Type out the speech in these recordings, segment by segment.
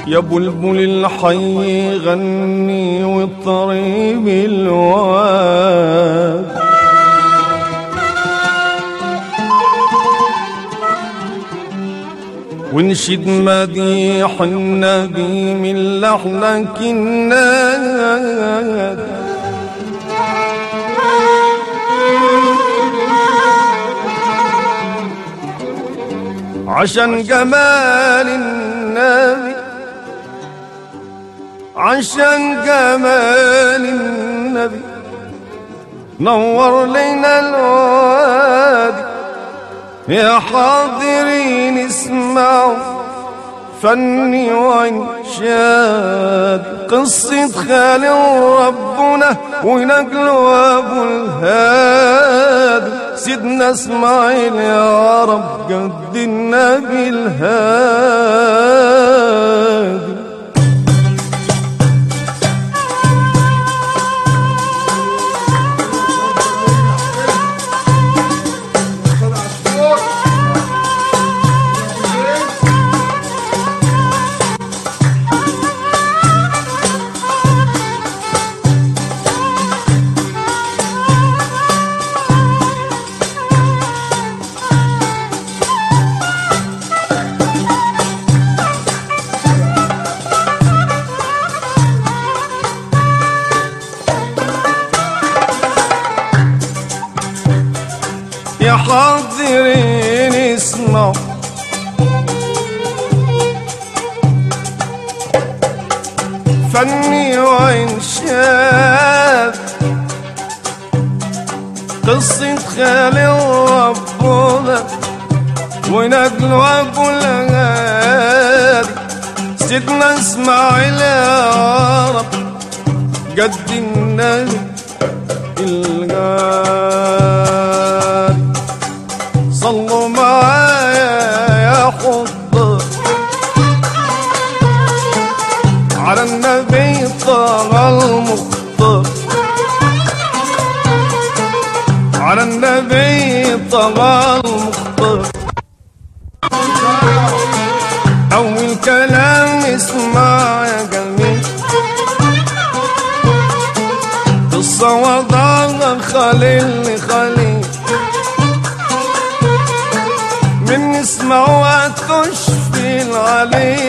يا بلبل الحي غني والطريب الواد ونشد مديح النبي من لحنك الناد عشان جمال النبي عشان جمال النبي نور لنا الوادي يا حاضرين اسمعوا فني وانشاد قصة خالق ربنا ونجل ابو الهادي سيدنا اسماعيل يا رب جد النبي الهادي يا حاضرين اسمعوا فني وإنشاد قصة خالق ربنا ونجل أبو الهادي سيدنا اسماعيل يا رب جد النبي الغالي صلوا معايا يا حب على النبي طه المختار على النبي طه المختار أول كلام اسمع يا جميل قصة وضعها خليل خليل من اسمعوا تشفي العليل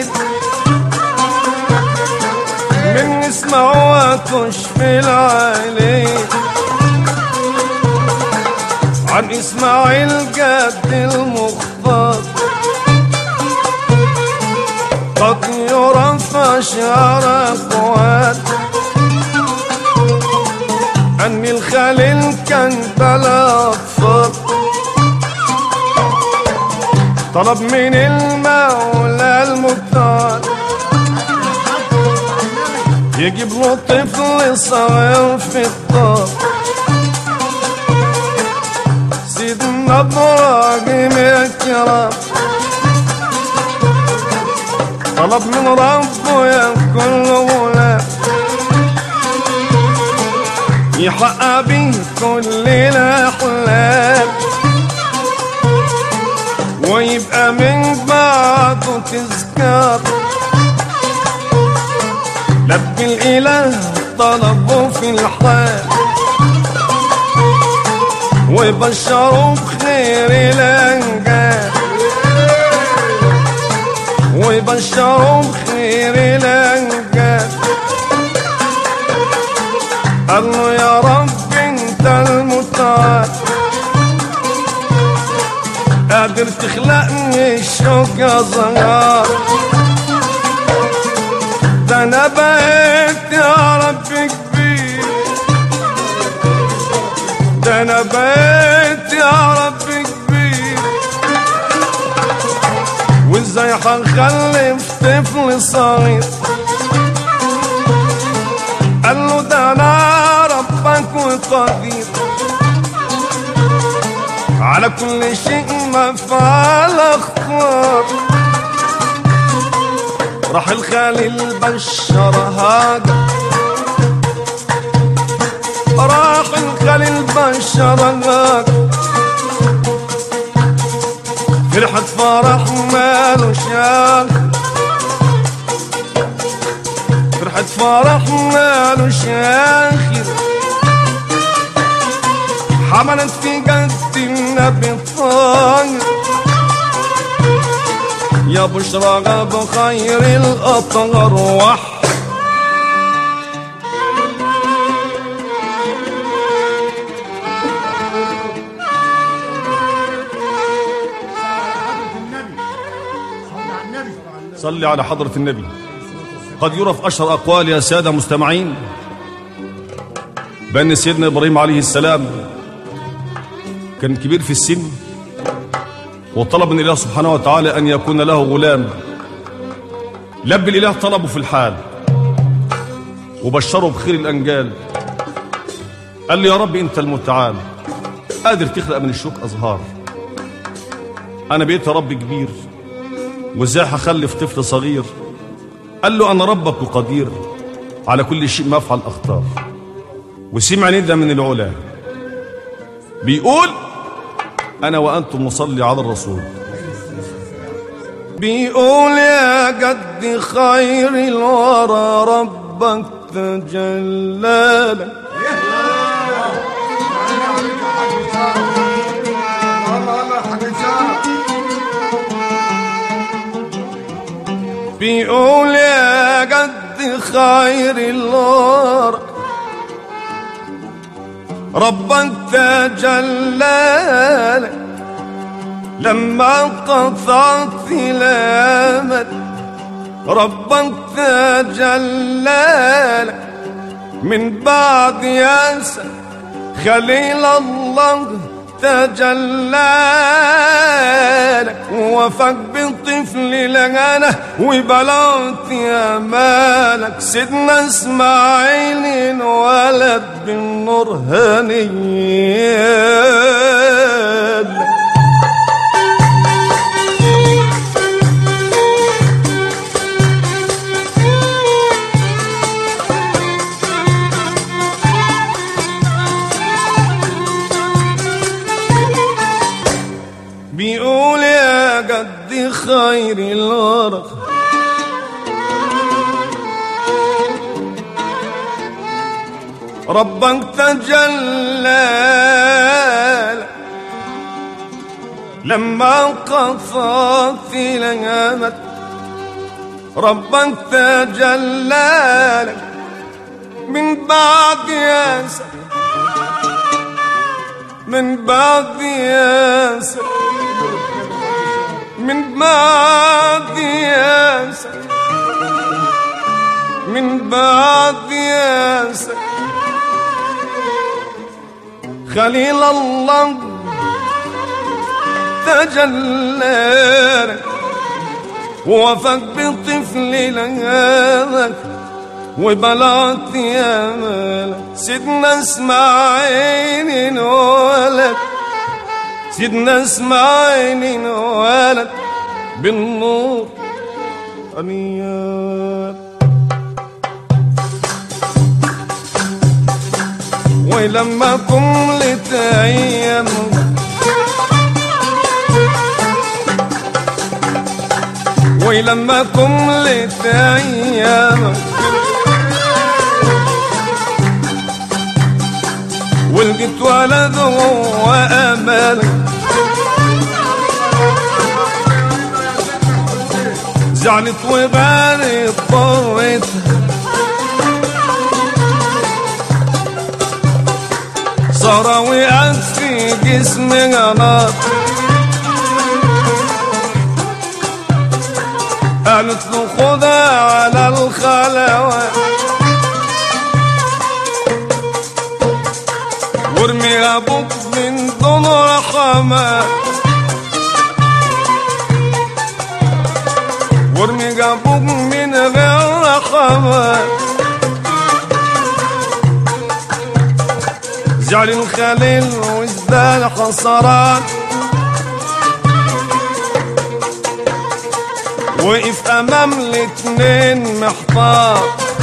من اسمعوا تشفي العليل عن اسماعيل جد المختار قد يرفع شعر اخوات أن الخليل كان بلا أطفال طلب من المولى المختار يجيب له طفل صغير في الطار سيدنا ابراهيم الكرام طلب من ربه ياكل غلام يحقق به كل الاحلام ويبقى من بعده تذكار لب الاله طلبه في الحال وبشروا بخير الانجاب وبشروا بخير الانجاب قال له يا رب انت المتعال قادر تخلقني الشوك يا زهار ده انا بقيت يا رب كبير ده انا بقيت يا رب كبير وازاي هنخلف طفل صغير قال له ده انا ربك وقدير على كل شيء مفعل اختار راح الخليل بشر هاجر راح الخليل بشر هاجر فرحة فرح ماله شاك فرحنا له شاخر حملت في جد النبي طاهر يا بشرى غاب خير الأطهر وح صلي على حضرة النبي قد يرى في أشهر أقوال يا سادة مستمعين بأن سيدنا إبراهيم عليه السلام كان كبير في السن وطلب من الله سبحانه وتعالى أن يكون له غلام لب الإله طلبه في الحال وبشره بخير الأنجال قال لي يا رب أنت المتعال قادر تخلق من الشوك أزهار أنا بقيت يا رب كبير وازاي هخلف طفل صغير قال له أنا ربك وقدير على كل شيء ما أفعل أختار وسمع ندى من العلا بيقول أنا وأنتم نصلي على الرسول بيقول يا جد خير الورى ربك تجلالك بيقول يا جد خير الورى ربك تجلالك لما قطعت الامل ربك تجلالك من بعد ياسر خليل الله تجلالك ووفاك بالطفل لغانا وبلغت يا مالك سيدنا اسماعيل انولد بالنور هنيالك بيقول يا جد خير الورق ربك تجلى لما قصت لغامت ربك تجلى لك من بعد ياسر من بعد ياسر من بعد ياسر من بعد ياسر خليل الله تجلى ووفق بطفل لهذاك وبلغت يا مالك سيدنا اسماعيل انولد سيدنا اسماعيل انولد بالنور انيات ولما كملت ايام ولما كملت ايام ولقيت ولد وامالك زعلت وبالي اضطريتها صار وقعت في جسمي نار قالت له خدها على الخلوات وارمي ابوك من دون رحمة وارمي ابوك من غير رحمة زعل الخليل وازداد حصرات وقف امام الاتنين محتار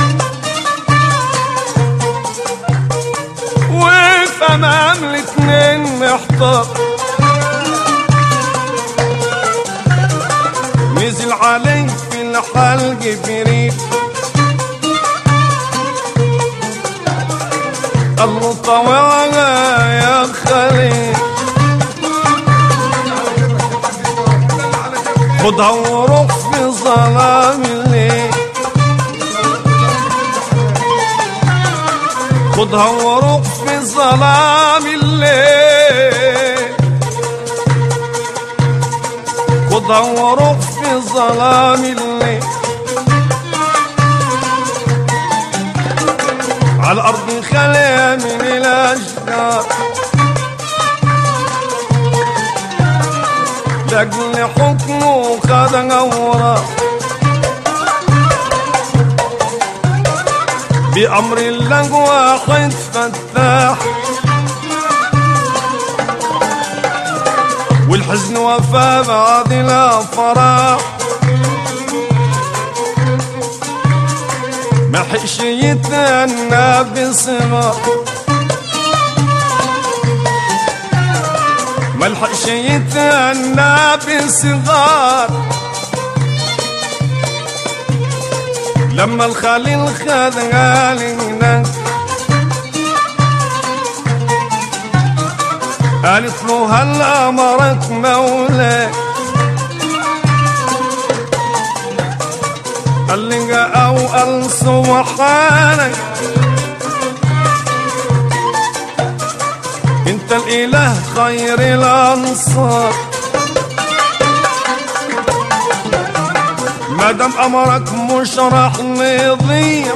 وقف امام الاتنين محتار نزل عليه في الحال جبريل قال له طوعها يا خليل خدها وروح في ظلام الليل خدها وروح في ظلام الليل خدها وروح في ظلام الليل على الأرض خليها من الأشجار لأجل حكمه خد غورا بأمر الله واحد فتاح والحزن وفى بعد الأفراح ما حقش يتأنى بصبر ملحقش يتأنى بصغار لما الخليل خد غالينا قالت له هل أمرك مولاك قال لي جاء أو قال سبحانك انت الاله خير الانصار ما دام امرك مش راح نضيع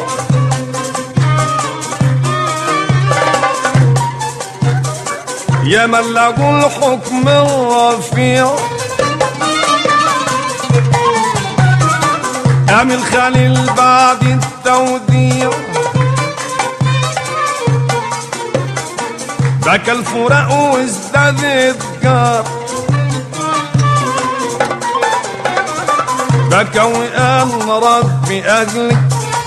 يا من له الحكم الرفيع قام الخليل بعد التوديع بكى الفراق وازداد اتجار بكى وقال ربي اجلك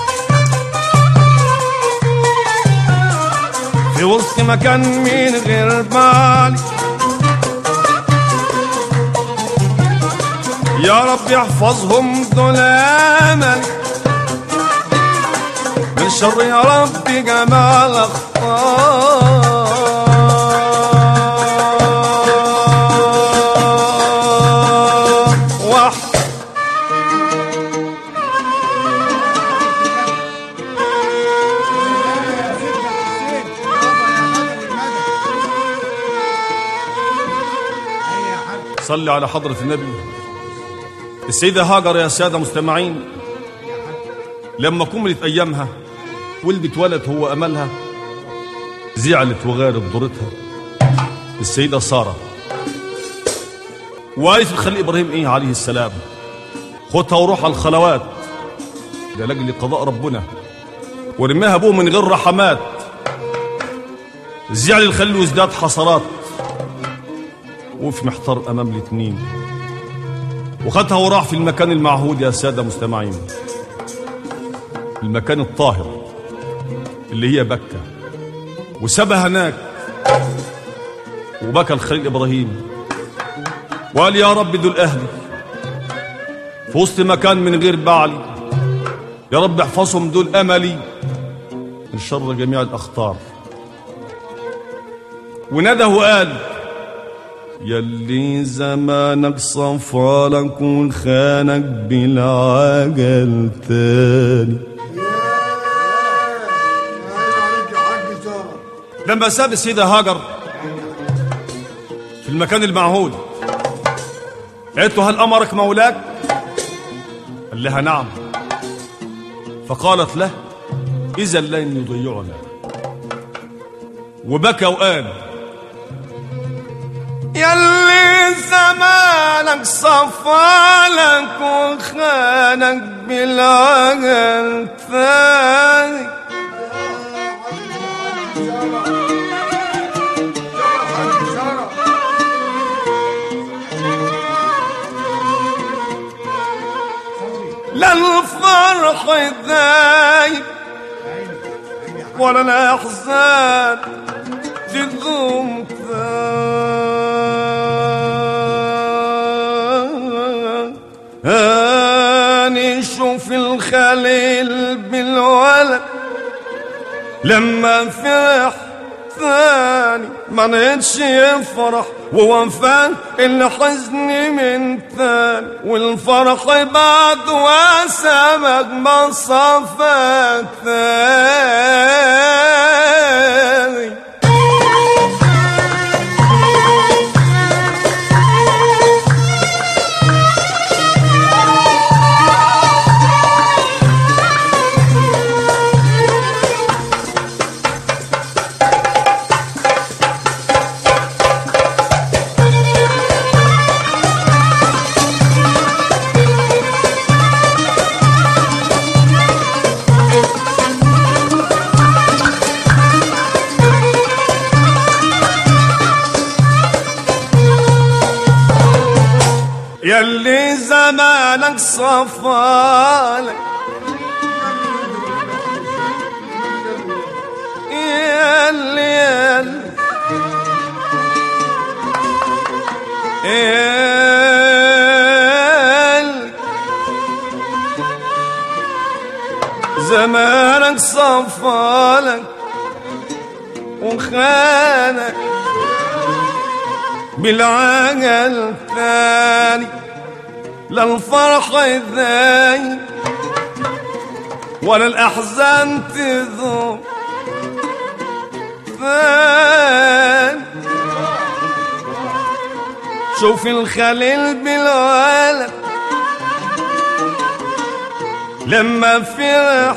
في وسط مكان من غير بالي يا رب يحفظهم دول امل من شر يا رب جمال اختار واحد صلي على حضرة النبي السيدة هاجر يا سادة مستمعين لما كملت أيامها ولدت ولد هو أملها زعلت وغارت ضرتها السيدة سارة وقالت الخليل إبراهيم إيه عليه السلام خدها وروح على الخلوات ده لأجل قضاء ربنا ورماها أبوه من غير رحمات زعل الخليل وازداد حسرات وقف محتار أمام الاتنين وخدها وراح في المكان المعهود يا سادة مستمعين المكان الطاهر اللي هي بكة وسابها هناك وبكى الخليل إبراهيم وقال يا رب دول أهلي في وسط مكان من غير بعلي يا رب احفظهم دول أملي من شر جميع الأخطار ونده وقال يلي زمانك صفالك وخانك بالعجل تاني لما ساب السيدة هاجر في المكان المعهود قالت له هل أمرك مولاك قال لها نعم فقالت له إذا لن يضيعنا وبكى وقال يلي زمانك صفالك وخانك بالعقل ثاني لا الفرح دايم ولا الأحزان تدوم هاني شوف الخليل بالولد لما فرح تاني ما نقدش يفرح ووفاة الحزن من تاني والفرح بعد وسبب مصافة تاني يلي زمانك صفالك يلي يلي يلي زمانك صفالك وخانك بالعقل الثاني للفرح الثاني ولا الأحزان تذوب ثاني شوف الخليل بالولد لما فرح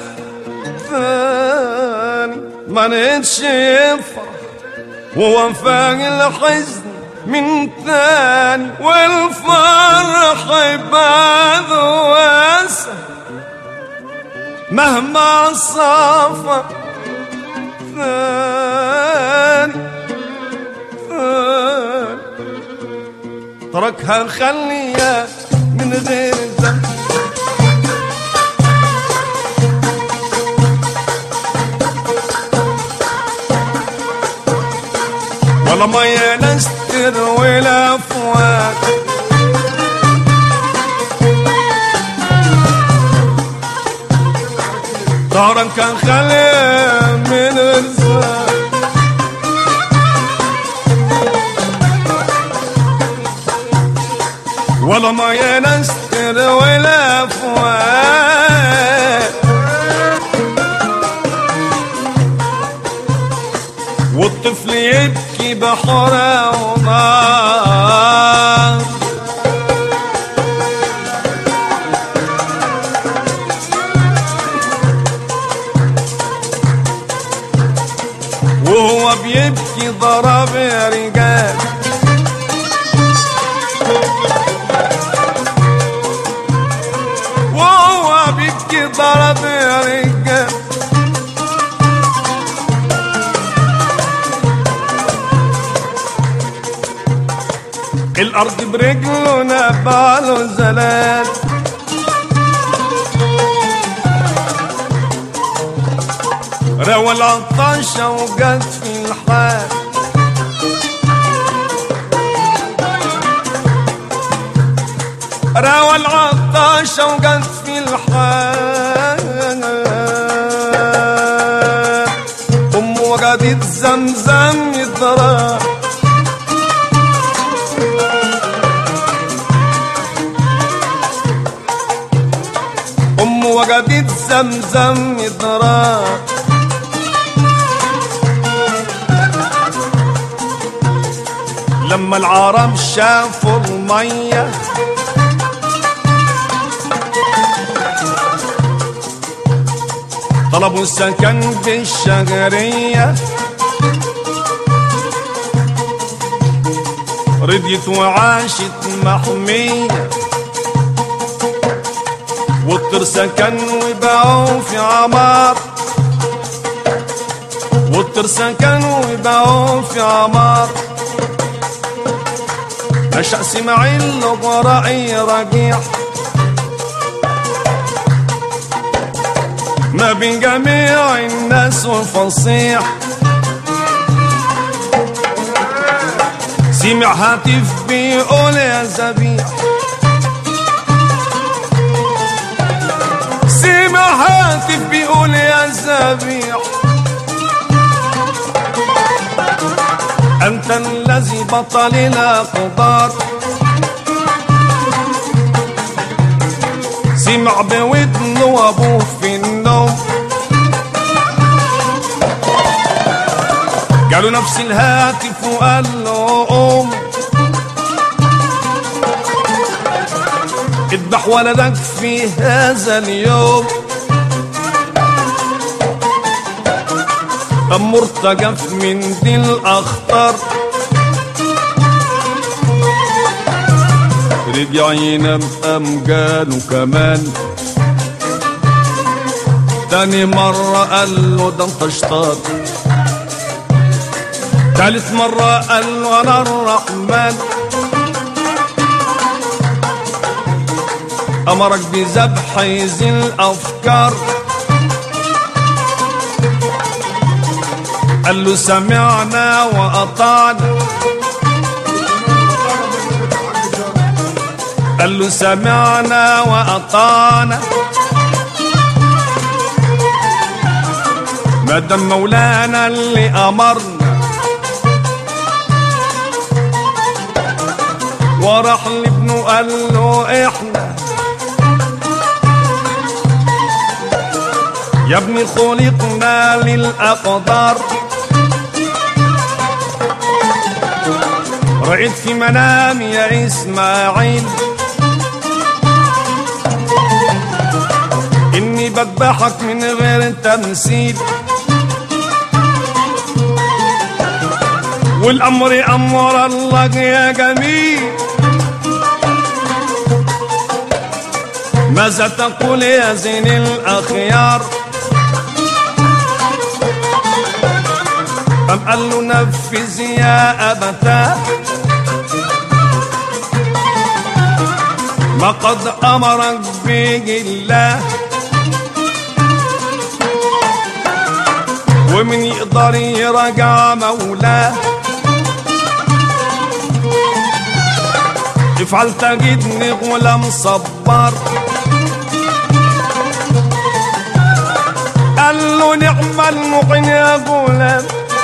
ثاني ما نقدش يفرح ووفاق الحزن من تاني والفرح بعد واسع مهما صافى ثاني ثاني تركها خليها من غير ذنب ولا مية نستر ولا فوات دارا كان خالي من الزاد ولا مية نستر ولا فوات والطفل يبكي بحر ونار وهو بيبكي ضرب رجال وهو بيبكي ضرب رجال الارض برجله نباله زلال روى العطاشة وجت في الحال روى العطاشة وجت في الحال أم وجدت زمزم يضرب أم وجدت زمزم يضرب لما العرب شافوا المية طلبوا السكن بالشجرية رضيت وعاشت محمية والترسة كان وباعوا في عمار والترسة كانوا وباعوا في عمار نشأ اسماعيل غرائي رجيح ما بين جميع الناس والفصيح سمع هاتف بيقول يا ذبيح سمع هاتف بيقول يا ذبيح أنت الذي بطل الأقدار سمع بودنه أبوه في النوم قالوا نفس الهاتف وقال له قوم اذبح ولدك في هذا اليوم أم مرتجف من دي الأخطر رجع ينام أم جاله كمان تاني مرة قال له ده انت شطار تالت مرة قال له أنا الرحمن أمرك بذبح ذي الأفكار قال له سمعنا وأطعنا قال له سمعنا وأطعنا ما دام مولانا اللي أمرنا وراح لابنه قال له احنا يا ابني خلقنا للأقدار رأيت في منامي يا إسماعيل إني بذبحك من غير تمثيل والأمر أمر الله يا جميل ماذا تقول يا زين الأخيار أم قال له نفذ يا أبتاه ما قد أمرك به الله ومن يقدر يرجع مولاه افعل تجدني غلام صبار قال له نعم المعين يا غلام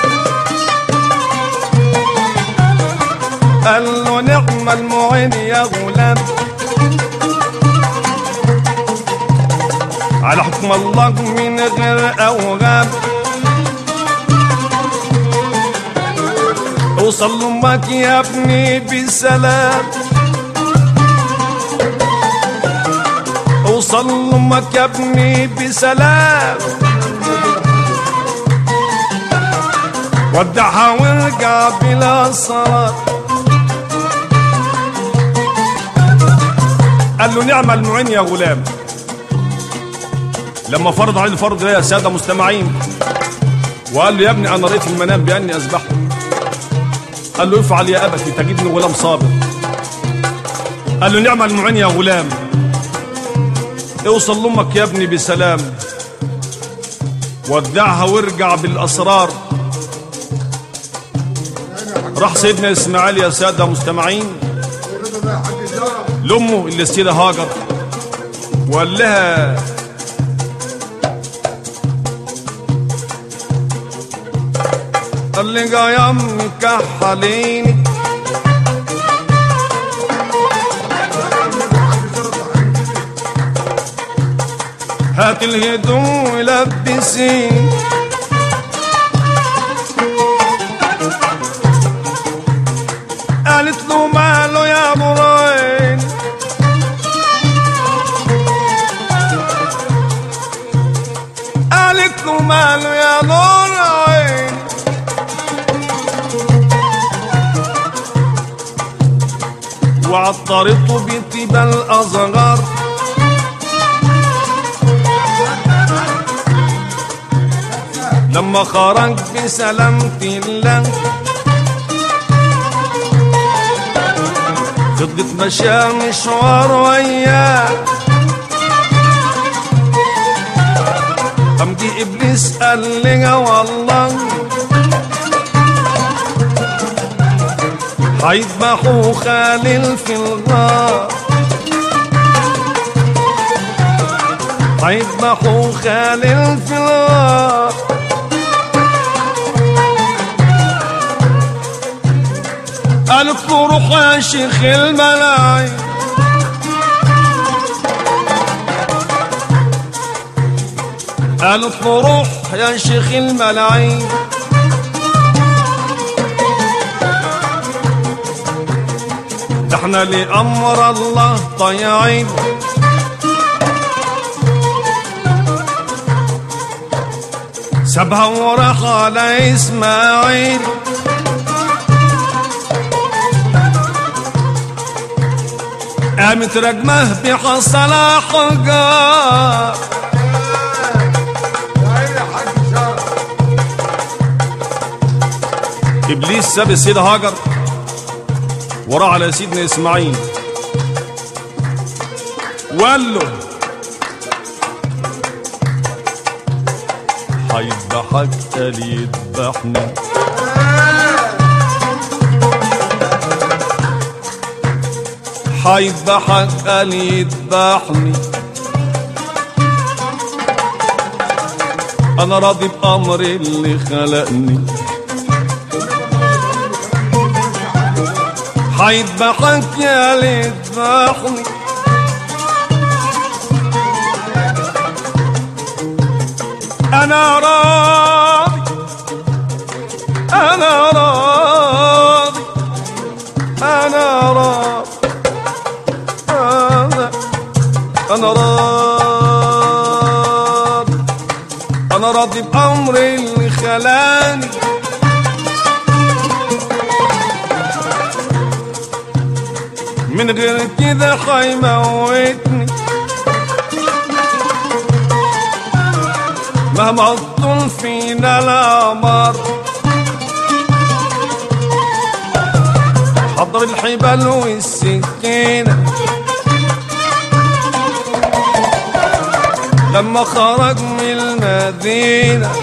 قال له نعم المعين يا غلام على حكم الله من غير أوغام اوصل لامك يا ابني بسلام اوصل لامك يا ابني بسلام ودعها وارجع بلا صلاة قال له نعم المعين يا غلام لما فرض عليه الفرض يا ساده مستمعين وقال له يا ابني انا رأيت في المنام باني اذبحه قال له افعل يا ابتي تجدني غلام صابر قال له نعم المعين يا غلام اوصل لامك يا ابني بسلام ودعها وارجع بالاسرار راح سيدنا اسماعيل يا ساده مستمعين لامه اللي السيده هاجر وقال لها قال لي جاي امي كحليني هات الهدوم ولبسيني قالت له ماله يا مرين قالت له ماله يا نور عين وعطرته بطيبة الأصغر لما خرج بسلامة الله فضلت ماشية مشوار وياه قام جه ابليس قال لي والله هيذبحوا خالل في الغار هيذبحوا خالل في الغار قالت له روح يا شيخ الملاعين قالت له روح يا شيخ الملاعين ده احنا لأمر الله طيعين سابها وراح على اسماعيل قامت رجمه بحصل حجار ابليس ساب السيدة هاجر وراه على سيدنا اسماعيل وقال له هيذبحك قال يذبحني هيذبحك قال يذبحني انا راضي بامر اللي خلقني هيذبحك يا يذبحني انا راضي انا راضي انا راضي انا انا راضي انا راضي بامر اللي خلاني من غير كده هيموتني مهما طول فينا القمر حضر الحبال والسكينة لما خرج من المدينة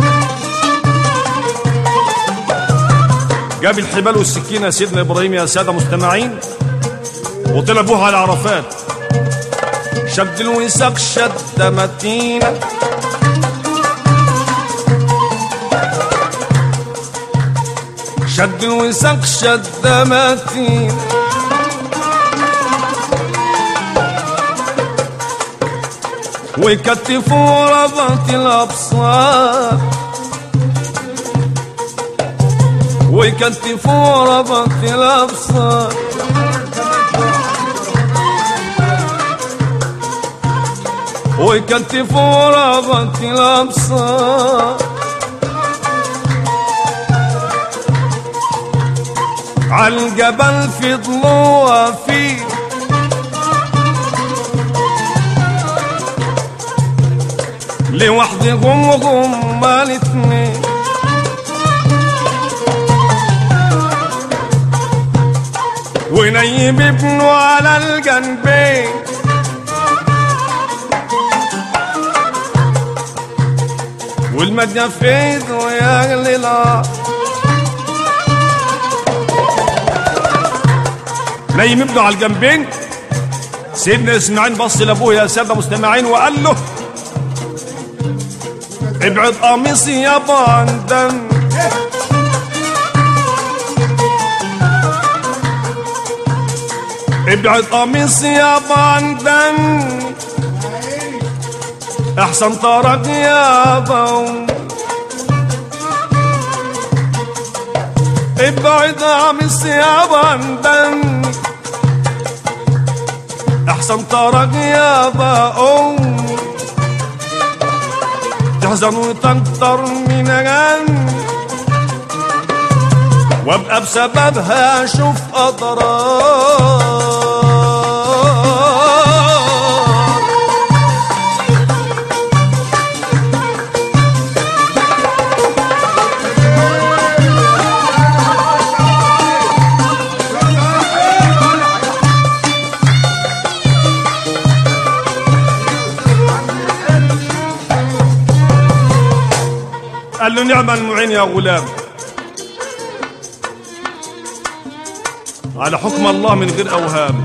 جاب الحبال والسكينة سيدنا إبراهيم يا سادة مستمعين وطلع بوها على عرفات شد الوثاق شد متينه شد الوثاق شد متين ويكتفوا ربط الأبصار ويكتفوا ربط الأبصار ويكتفوا ربط الأبصار عالجبل فضلوا واقفين لوحدهم هما الاتنين ونيم ابنه على الجنبين والمدى في ايده يغلي الارض نايم ابنه على الجنبين سيدنا اسماعيل بص لابوه يا ساده مستمعين وقال له ابعد قميصي يابا عن دم ابعد قميصي يابا عن دم احسن طرق يابا ابعد قميصي يابا عن دم احسن طرق يابا امي تحزن وتكتر من غم وابقى بسببها اشوف اضرار قال له نعم المعين يا غلام على حكم الله من غير اوهام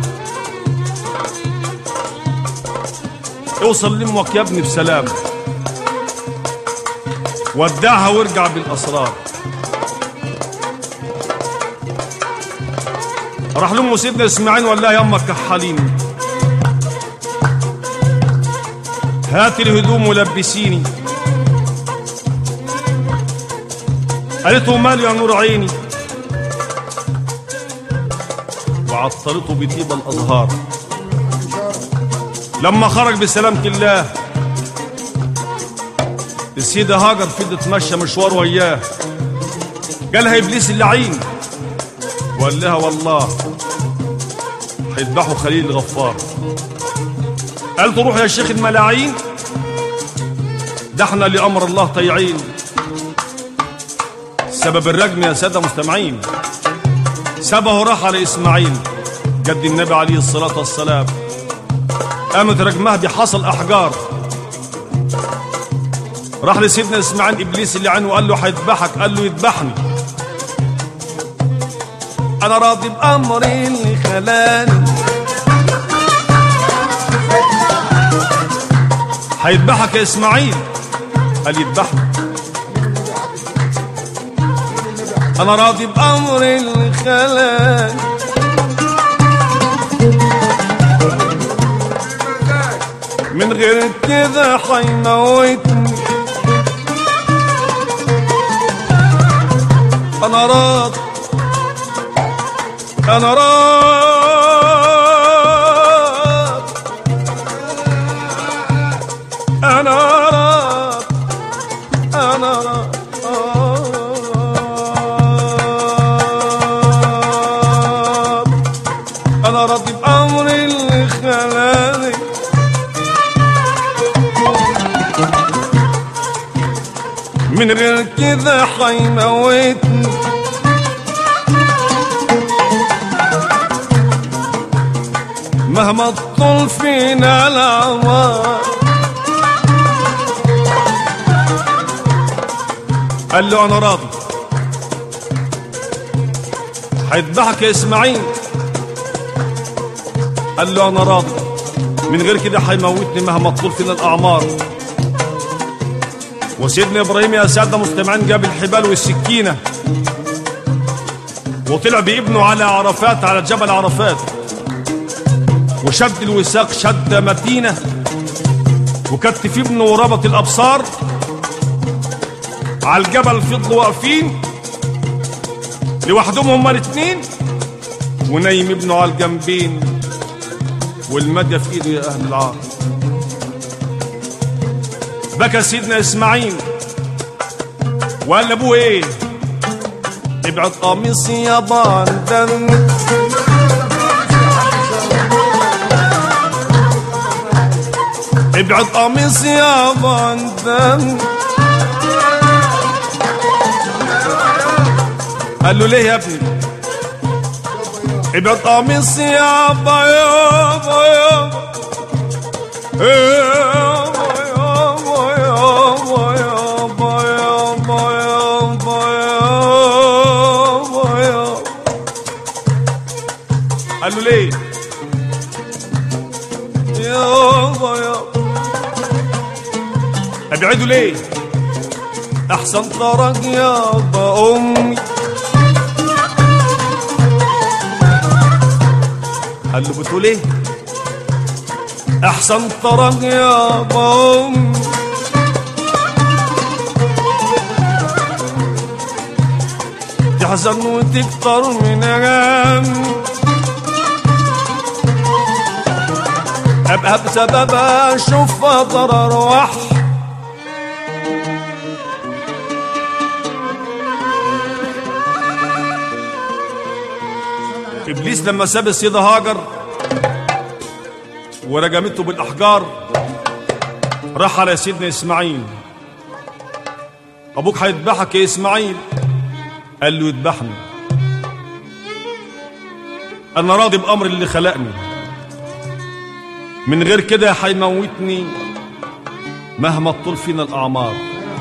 اوصل لامك يا ابني بسلام ودعها وارجع بالاسرار راح لأمه سيدنا إسماعيل وقال لها يما كحليني هات الهدوم ولبسيني قالت له مالي يا نور عيني وعطرته بطيب الأزهار لما خرج بسلامة الله السيدة هاجر فضلت تمشى مشوار وياه جالها إبليس اللعين وقال لها والله هيذبحوا خليل الغفار قالت روح يا شيخ الملاعين ده احنا لأمر الله طيعين سبب الرجم يا سادة مستمعين سبه راح على إسماعيل جد النبي عليه الصلاة والسلام قامت رجمها بحصل أحجار راح لسيدنا إسماعيل إبليس اللي عنه وقال له هيذبحك قال له يذبحني أنا راضي بأمري اللي خلاني هيذبحك يا إسماعيل قال يذبحني أنا راضي بأمري اللي خلاني من غير كده حيموتني انا راض انا راض انا راض انا راض انا راضي بامري اللي خلاني من غير كده حيموتني مهما تطول فينا العمار قال له انا راضي هيذبحك يا اسماعيل قال له انا راضي من غير كده هيموتني مهما تطول فينا الاعمار وسيدنا ابراهيم يا ساده مستمعين جاب الحبال والسكينه وطلع بابنه على عرفات على جبل عرفات وشد الوثاق شده متينه وكتف ابنه وربط الابصار على الجبل فضلوا واقفين لوحدهم هما الاثنين ونايم ابنه على الجنبين والمدى في ايده يا اهل العار بكى سيدنا اسماعيل وقال لابوه ايه ابعد قميصي يا بندن ابعد قميصي يا بندن قال له ليه يا ابني ابعد قميصي يابا يابا يابا يابا يابا يابا يابا يابا يابا يابا قال له ليه يابا يابا ابعده ليه احسن طرق يابا امي قال له بتقول ايه احسن طرق يا بوم تحزن وتكتر من غم ابقى بسبب اشوف ضرر وح ابليس لما ساب السيده هاجر ورجمته بالاحجار راح على سيدنا اسماعيل ابوك هيذبحك يا اسماعيل قال له يذبحني انا راضي بامر اللي خلقني من غير كده هيموتني مهما تطول فينا الاعمار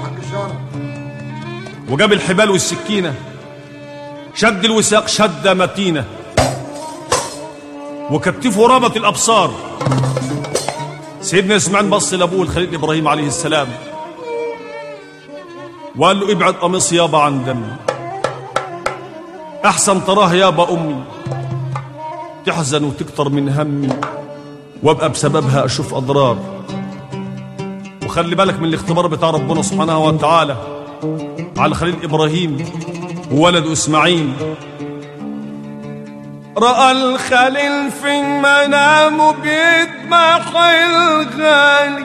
وجاب الحبال والسكينه شد الوثاق شده متينه وكتفه ربط الابصار سيدنا اسماعيل بص لابوه الخليل ابراهيم عليه السلام وقال له ابعد قميص يابا عن دمي احسن تراه يابا امي تحزن وتكتر من همي وابقى بسببها اشوف اضرار وخلي بالك من الاختبار بتاع ربنا سبحانه وتعالى على خليل ابراهيم وولده اسماعيل رأى الخليل في منامه بيذبح الغالي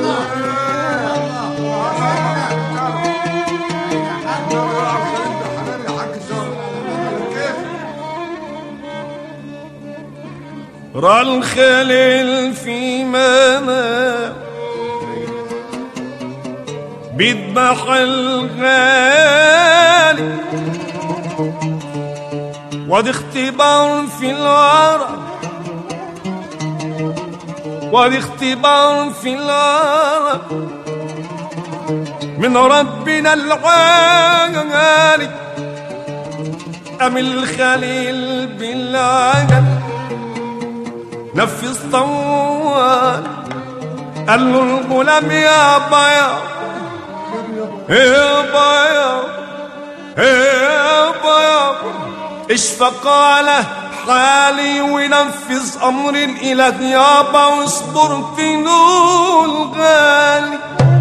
رأى الخليل في منامه بيذبح الغالي وادي اختبار في الورى وادي اختبار في الورى من ربنا العالي أم الخليل بالعجل نفذ طوال قال له الغلام يا بيا يا بيا يا بيا اشفق على حالي ونفذ امر الاله يابا واصبر تنول غالي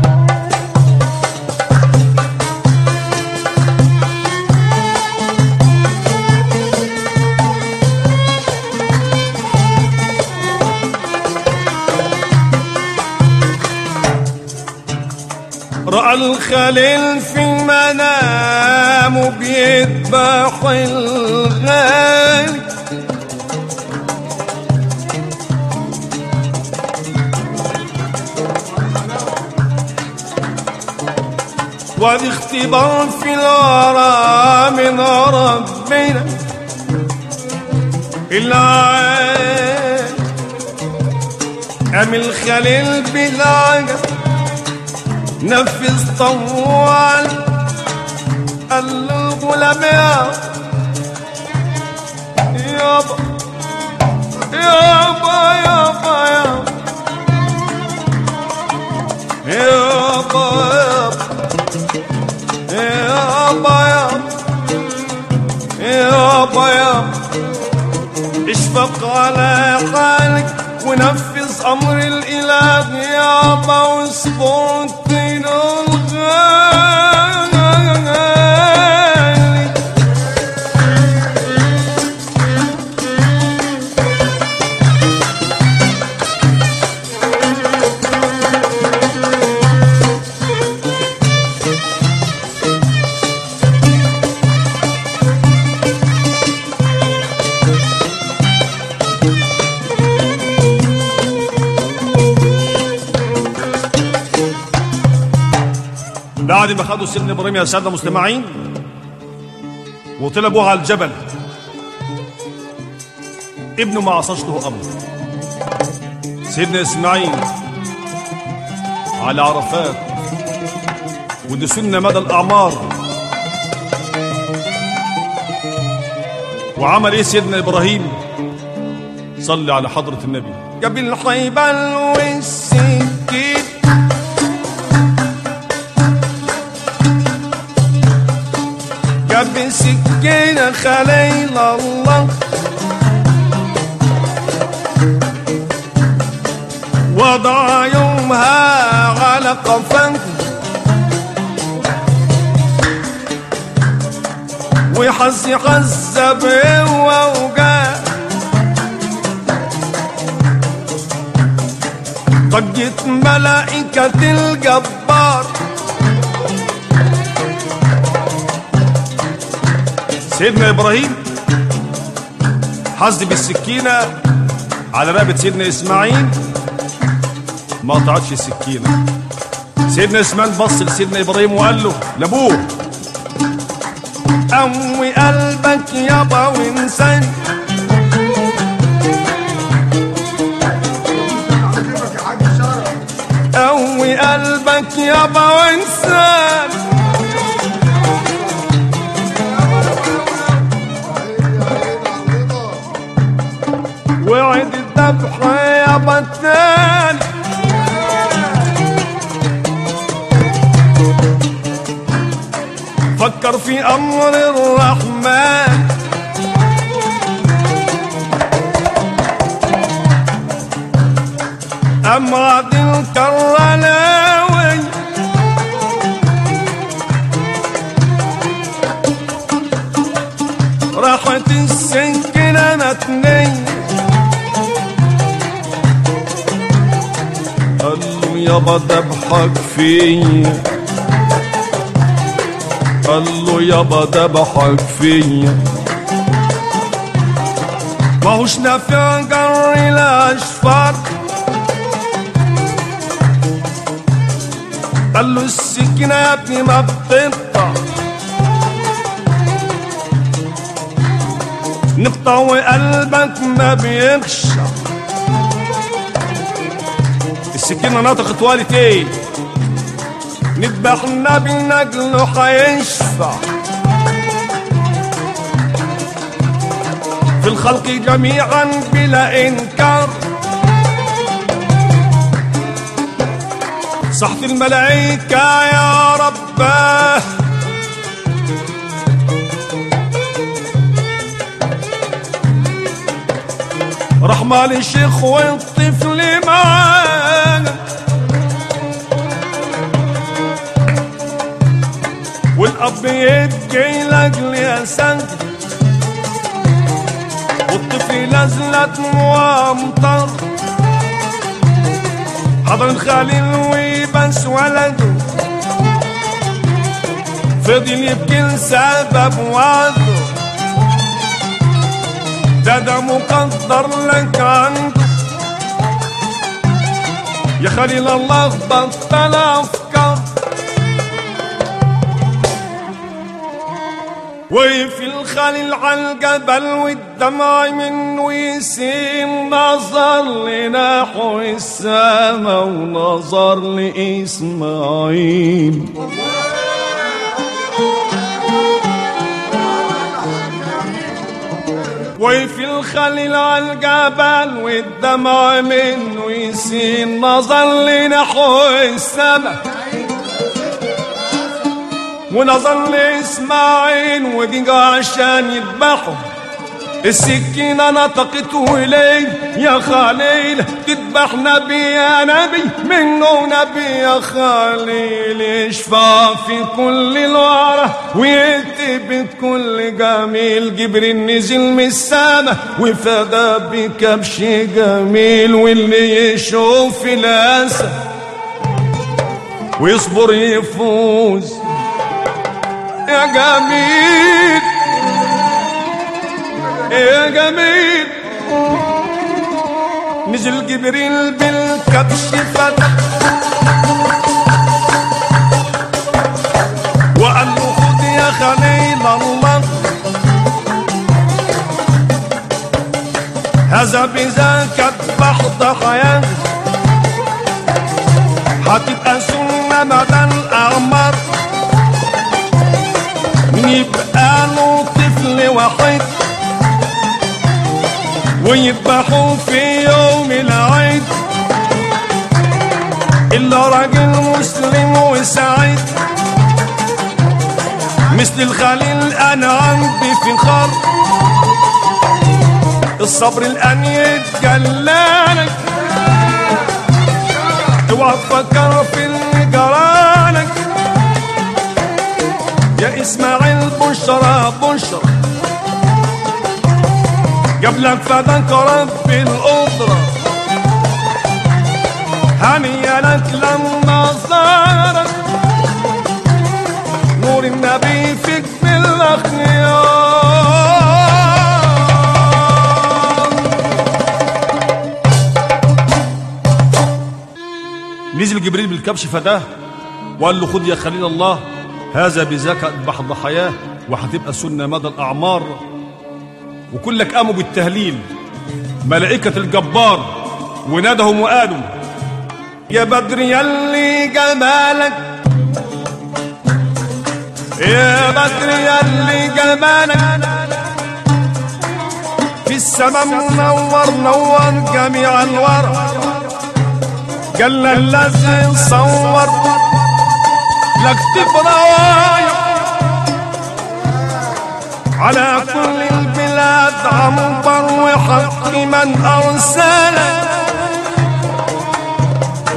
رأى الخليل في منامه بيذبح الغالي وادي اختبار في الورى من ربنا العالي أم الخليل بالعجب نفذ طوال قال له الغلام يا يابا يابا يابا يابا يابا يابا يابا يابا يابا اشفق على حالك ونفذ امر الاله يابا واصبر تنول غالي بعد ما خدوا سيدنا ابراهيم يا ساده مستمعين وطلبوا على الجبل ابنه ما عصاش له امر سيدنا اسماعيل على عرفات ودي سنه مدى الاعمار وعمل ايه سيدنا ابراهيم صلي على حضره النبي جاب الحيبل والسكين جاب سكينة خليل الله وضع يومها على قفاه ويحس يحسب هو وجاه ضجت ملائكة الجبار سيدنا ابراهيم حز بالسكينه على رقبه سيدنا اسماعيل ما قطعتش السكينه سيدنا اسماعيل بص لسيدنا ابراهيم وقال له لابوه قوي قلبك يابا وانسان قوي قلبك يابا وانسان وعد الذبح يابا التاني فكر في امر الرحمن دمعة الكرلاوي راحت السكينة متنية قال له يابا دبحك فيا قال له يابا دبحك فيا ماهوش نافع جر الاشفار قال له السكينة يا ابني ما بتقطع نقطع وقلبك ما بيخشع السكينة نطقت وقالت ايه نذبح النبي نجله هيشفع في الخلق جميعا بلا انكار صحت الملائكة يا رباه رحمة للشيخ والطفل معانا والأب يبكي لأجل يا سند والطفل نزلت وامطر حضر الخليل وبس ولده فضل يبكي لسبب وعده ده ده مقدر لك عنده يا خليل الله بطل افكار وفي الخليل على الجبل والدمع منه يسيل نظر لنحو السما ونظر لإسماعيل وفي الخليل على الجبل والدمع منه يسيل نظر لنحو السما ونظر لإسماعيل ودي عشان يذبحه السكينة نطقت إليه يا خليل تذبح نبي يا نبي منه نبي يا خليل يشفع في كل الورى ويكتب كل جميل جبريل نزل من السما وفدى بكبش جميل واللي يشوف الأسى ويصبر يفوز يا جميل يا جميل نزل جبريل بالكبش فتح وقال له خد يا خليل الله هذا بذاك اذبح ضحايا هتبقى سنة مدى الأعمار يبقى له طفل وحيد ويذبحوا في يوم العيد إلا راجل مسلم وسعيد مثل الخليل أنا عندي فخار الصبر الآن يتجلالك اوعى تفكر في اللي جرالك يا اسماعيل بشرى بشرى قبلك فداك رب القدرة هنيا لك لما صارت نور النبي فيك بالاخيار نزل جبريل بالكبش فداه وقال له خد يا خليل الله هذا بذاك اذبح ضحاياه وهتبقى سنه مدى الاعمار وكلك قاموا بالتهليل ملائكه الجبار ونادهم وقالوا يا بدر يلي جمالك يا بدر يلي جمالك في السماء منور نور جميع الورى جل الذي صور لك تبرايا على كل البلاد عنبر وحق من أرسلك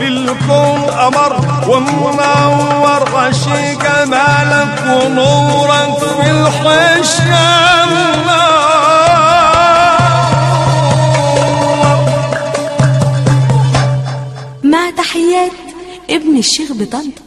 الكون قمر ومنور غشي جمالك ونورك في الحشام مع تحيات ابن الشيخ بطنطا